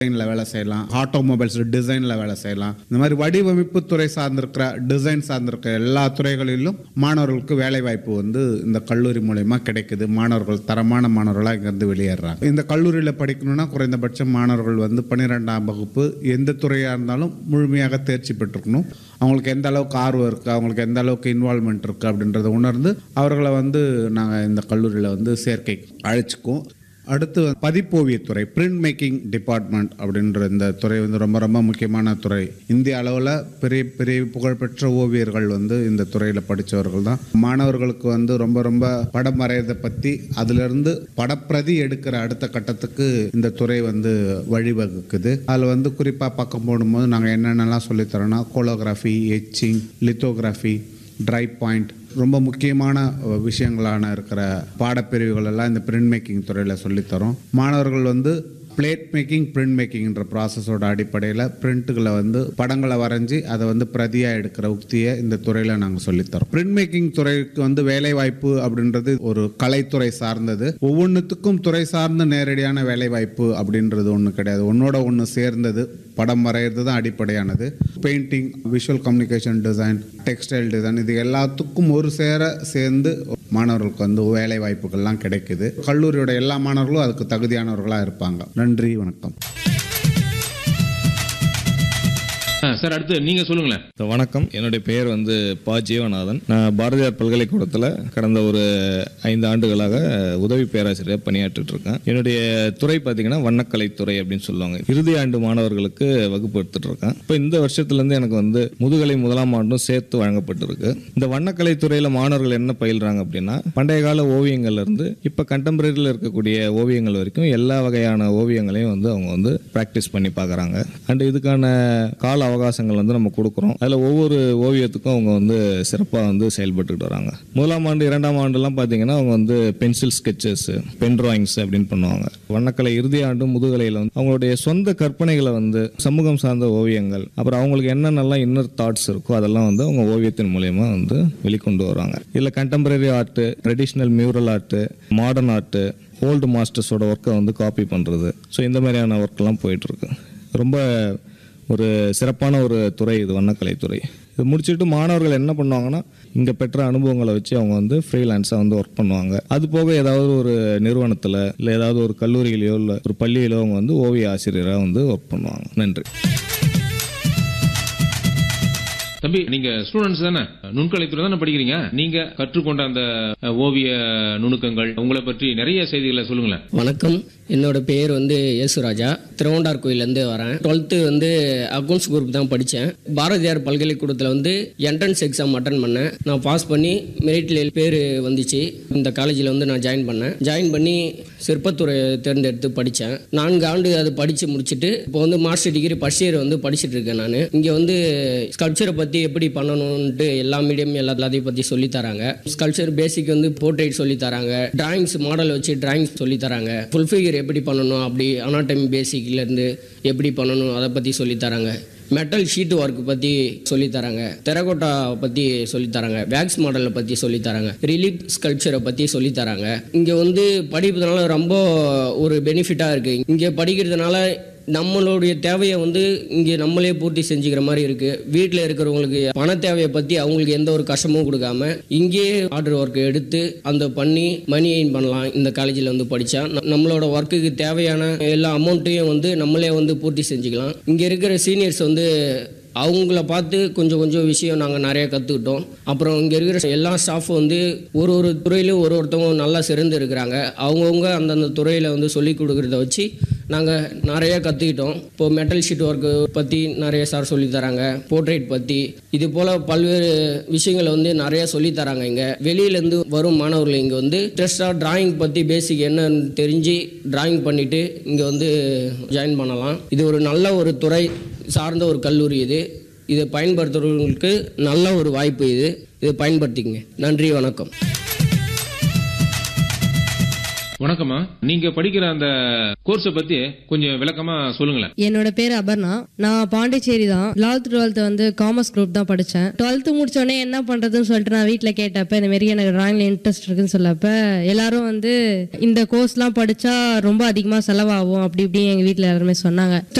டிசைனில் வேலை செய்யலாம் ஆட்டோமொபைல்ஸ் டிசைனில் வேலை செய்யலாம் இந்த மாதிரி வடிவமைப்பு துறை சார்ந்திருக்கிற டிசைன் சார்ந்திருக்கிற எல்லா துறைகளிலும் மாணவர்களுக்கு வேலை வாய்ப்பு வந்து இந்த கல்லூரி மூலயமா கிடைக்குது மாணவர்கள் தரமான மாணவர்களாக இங்கேருந்து வெளியேறாங்க இந்த கல்லூரியில் படிக்கணும்னா குறைந்தபட்சம் மாணவர்கள் வந்து பன்னிரெண்டாம் வகுப்பு எந்த துறையாக இருந்தாலும் முழுமையாக தேர்ச்சி பெற்றிருக்கணும் அவங்களுக்கு எந்த அளவுக்கு ஆர்வம் இருக்குது அவங்களுக்கு எந்த அளவுக்கு இன்வால்மெண்ட் இருக்குது அப்படின்றத உணர்ந்து அவர்களை வந்து நாங்கள் இந்த கல்லூரியில் வந்து சேர்க்கை அழைச்சிக்குவோம் அடுத்து பதிப்போவியத்துறை பிரிண்ட் மேக்கிங் டிபார்ட்மெண்ட் அப்படின்ற இந்த துறை வந்து ரொம்ப ரொம்ப முக்கியமான துறை இந்திய அளவில் பெரிய பெரிய புகழ்பெற்ற ஓவியர்கள் வந்து இந்த துறையில் படித்தவர்கள் தான் மாணவர்களுக்கு வந்து ரொம்ப ரொம்ப படம் வரைகிறதை பற்றி அதிலிருந்து படப்பிரதி எடுக்கிற அடுத்த கட்டத்துக்கு இந்த துறை வந்து வழிவகுக்குது அதில் வந்து குறிப்பாக பார்க்க போடும்போது நாங்கள் என்னென்னலாம் சொல்லித்தரோன்னா collography etching lithography dry point ரொம்ப முக்கியமான அஹ், விஷயங்களான இருக்கிற பாடப்பிரிவுகள் எல்லாம் இந்த பிரிண்ட் மேக்கிங் துறையில் சொல்லித்தரோம் மாணவர்கள் வந்து பிளேட் மேக்கிங் பிரிண்ட் மேக்கிங்ன்ற ப்ராசஸோட அடிப்படையில் பிரிண்ட்டுகளை வந்து படங்களை வரைஞ்சி அதை வந்து பிரதியாக எடுக்கிற உக்தியை இந்த துறையில் நாங்கள் சொல்லித்தரோம் பிரிண்ட் மேக்கிங் துறைக்கு வந்து வேலை வாய்ப்பு அப்படின்றது ஒரு கலைத்துறை சார்ந்தது ஒவ்வொன்றுத்துக்கும் துறை சார்ந்த நேரடியான வேலை வாய்ப்பு அப்படின்றது ஒன்று கிடையாது ஒன்றோட ஒன்று சேர்ந்தது படம் வரைகிறது தான் அடிப்படையானது painting visual communication design textile design இது எல்லாத்துக்கும் ஒரு சேர சேர்ந்து மாணவர்களுக்கு வந்து வேலை வாய்ப்புகள்லாம் கிடைக்குது கல்லூரியோட எல்லா மாணவர்களும் அதுக்கு தகுதியானவர்களாக இருப்பாங்க நன்றி வணக்கம் ஆ, சார் அடுத்து நீங்க சொல்லுங்களேன் So, வணக்கம் என்னுடைய பெயர் வந்து ப ஜீவநாதன் நான் பாரதியார் பல்கலைக்கூடத்தில் கடந்த ஒரு ஐந்து ஆண்டுகளாக உதவி பேராசிரியர் பணியாற்றிட்டு இருக்கேன் என்னுடைய துறை பார்த்தீங்கன்னா வண்ணக்கலைத்துறை அப்படின்னு சொல்லுவாங்க இறுதி ஆண்டு மாணவர்களுக்கு வகுப்பு எடுத்துட்டு இருக்கேன் இப்போ இந்த வருஷத்துலேருந்து எனக்கு வந்து முதுகலை முதலாம் ஆண்டும் சேர்த்து வழங்கப்பட்டிருக்கு இந்த வண்ணக்கலைத்துறையில் மாணவர்கள் என்ன பயில்றாங்க அப்படின்னா பண்டைய கால ஓவியங்கள்ல இருந்து இப்போ கண்டெம்பரரியில் இருக்கக்கூடிய ஓவியங்கள் வரைக்கும் எல்லா வகையான ஓவியங்களையும் வந்து அவங்க வந்து ப்ராக்டிஸ் பண்ணி பார்க்குறாங்க அண்ட் இதுக்கான கால அவகாசங்கள் வந்து நம்ம கொடுக்குறோம் அதில் ஒவ்வொரு ஓவியத்துக்கும் அவங்க வந்து சிறப்பாக வந்து செயல்பட்டுக்கிட்டு வராங்க முதலாம் ஆண்டு இரண்டாம் ஆண்டுலாம் பார்த்தீங்கன்னா அவங்க வந்து பென்சில் ஸ்கெச்சஸ் பென் டிராயிங்ஸ் அப்படின்னு பண்ணுவாங்க வண்ணக்கலை இறுதி ஆண்டு முதுகலையில் வந்து அவங்களுடைய சொந்த கற்பனைகளை வந்து சமூகம் சார்ந்த ஓவியங்கள் அப்புறம் அவங்களுக்கு என்னென்னலாம் இன்னர் தாட்ஸ் இருக்கோ அதெல்லாம் வந்து அவங்க ஓவியத்தின் மூலயமா வந்து வெளிக்கொண்டு வராங்க இதில் contemporary art traditional mural art modern art old மாஸ்டர்ஸோட ஒர்க்கை வந்து காப்பி பண்ணுறது ஸோ இந்த மாதிரியான ஒர்க்கெல்லாம் போயிட்டுருக்கு ரொம்ப ஒரு சிறப்பான ஒரு துறை இது வண்ணக்கலைத்துறை இது முடிச்சுட்டு மாணவர்கள் என்ன பண்ணுவாங்கன்னா இங்கே பெற்ற அனுபவங்களை வச்சு அவங்க வந்து ஃப்ரீலான்ஸாக வந்து ஒர்க் பண்ணுவாங்க அது போக ஏதாவது ஒரு நிறுவனத்தில் இல்லை ஏதாவது ஒரு கல்லூரியிலையோ இல்லை ஒரு பள்ளியிலோ அவங்க வந்து ஓவிய ஆசிரியராக வந்து ஒர்க் பண்ணுவாங்க நன்றி தம்பி நீங்க ஸ்டூடெண்ட்ஸ் தானே நுண்கலைத்துறை தானே படிக்கிறீங்க நீங்க கற்றுக்கொண்ட அந்த அஹ், ஓவிய நுணுக்கங்கள் உங்களை பற்றி நிறைய செய்திகளை சொல்லுங்களேன் வணக்கம் என்னோட பேர் வந்து யேசுராஜா திருவண்டார் கோயிலேருந்து வரேன் டுவெல்த்து வந்து அக்கௌண்ட்ஸ் குரூப் தான் படித்தேன் பாரதியார் பல்கலைக்கூடத்தில் வந்து என்ட்ரன்ஸ் எக்ஸாம் அட்டன் பண்ணேன் நான் பாஸ் பண்ணி மெரிட்டில் பேர் வந்துச்சு இந்த காலேஜில் வந்து நான் ஜாயின் பண்ணேன் ஜாயின் பண்ணி சிற்பத்துறை தேர்ந்தெடுத்து படித்தேன் நான்கு ஆண்டு அது படித்து முடிச்சுட்டு இப்போ வந்து மாஸ்டர் டிகிரி ஃபர்ஸ்ட் இயர் வந்து படிச்சுட்டு இருக்கேன் நான் இங்கே வந்து ஸ்கல்ப்சரை பற்றி எப்படி பண்ணணும்ன்ட்டு எல்லா மீடியம் எல்லா எல்லாத்தையும் பற்றி சொல்லி தராங்க ஸ்கல்ப்சர் பேசிக் வந்து போர்ட்ரேட் சொல்லி தராங்க டிராயிங்ஸ் மாடல் வச்சு டிராயிங்ஸ் சொல்லி தராங்க ஃபுல் ஃபிகர் எப்படி பண்ணணும் அப்படி அனாட்டமி பேசிக்லேருந்து எப்படி பண்ணணும் அதை பற்றி சொல்லி தராங்க மெட்டல் ஷீட் ஒர்க் பற்றி சொல்லி தராங்க தெரகோட்டா பற்றி சொல்லி தராங்க வேக்ஸ் மாடலை பற்றி சொல்லி தராங்க ரிலீப் ஸ்கல்ப்சரை பற்றி சொல்லி தராங்க இங்கே வந்து படிப்பதனால ரொம்ப ஒரு பெனிஃபிட்டாக இருக்குது இங்கே படிக்கிறதுனால நம்மளுடைய தேவையை வந்து இங்கே நம்மளே பூர்த்தி செஞ்சுக்கிற மாதிரி இருக்குது வீட்டில் இருக்கிறவங்களுக்கு பண தேவையை பற்றி அவங்களுக்கு எந்த ஒரு கஷ்டமும் கொடுக்காம இங்கேயே ஆர்டர் ஒர்க் எடுத்து அந்த பண்ணி மணி எயின் பண்ணலாம் இந்த காலேஜில் வந்து படித்தா நம்மளோட ஒர்க்குக்கு தேவையான எல்லா அமௌண்ட்டையும் வந்து நம்மளே வந்து பூர்த்தி செஞ்சுக்கலாம் இங்கே இருக்கிற சீனியர்ஸ் வந்து அவங்கள பார்த்து கொஞ்சம் கொஞ்சம் விஷயம் நாங்கள் நிறைய கற்றுக்கிட்டோம் அப்புறம் இங்கே இருக்கிற எல்லா ஸ்டாஃபும் வந்து ஒரு ஒரு துறையிலும் ஒரு ஒருத்தவங்க நல்லா சிறந்து இருக்கிறாங்க அவங்கவுங்க அந்தந்த துறையில் வந்து சொல்லி கொடுக்குறத வச்சு நாங்கள் நிறைய கற்றுக்கிட்டோம் இப்போ மெட்டல் ஷீட் ஒர்க்கு பற்றி நிறைய சார் சொல்லி தராங்க போர்ட்ரேட் பற்றி இது போல் பல்வேறு விஷயங்களை வந்து நிறைய சொல்லி தராங்க இங்கே வெளியிலேருந்து வரும் மாணவர்கள் இங்கே வந்து டெஸ்டாக டிராயிங் பற்றி பேசிக் என்னன்னு தெரிஞ்சு டிராயிங் பண்ணிவிட்டு இங்கே வந்து ஜாயின் பண்ணலாம் இது ஒரு நல்ல ஒரு துறை சார்ந்த ஒரு கல்லூரி இது இதை பயன்படுத்துறவங்களுக்கு நல்ல ஒரு வாய்ப்பு இது இதை பயன்படுத்திக்கங்க நன்றி வணக்கம் வணக்கம்மா நீங்க படிக்கிற அந்த கோர்ஸை பத்தி கொஞ்சம் விளக்கமா சொல்லுங்களேன் என்னோட பேர் அபர்ணா நான் பாண்டிச்சேரி தான் லெவல்த் டுவெல்த் வந்து காமர்ஸ் குரூப் தான் படித்தேன் டுவெல்த்து முடிச்சோடனே என்ன பண்ணுறதுன்னு சொல்லிட்டு நான் வீட்டில் கேட்டப்ப இந்த மாரி எனக்கு டிராயிங்ல இன்ட்ரெஸ்ட் இருக்குன்னு சொல்லப்ப எல்லாரும் வந்து இந்த கோர்ஸ்லாம் படித்தா ரொம்ப அதிகமாக செலவாகும் அப்படி இப்படி எங்கள் வீட்டில் எல்லாருமே சொன்னாங்க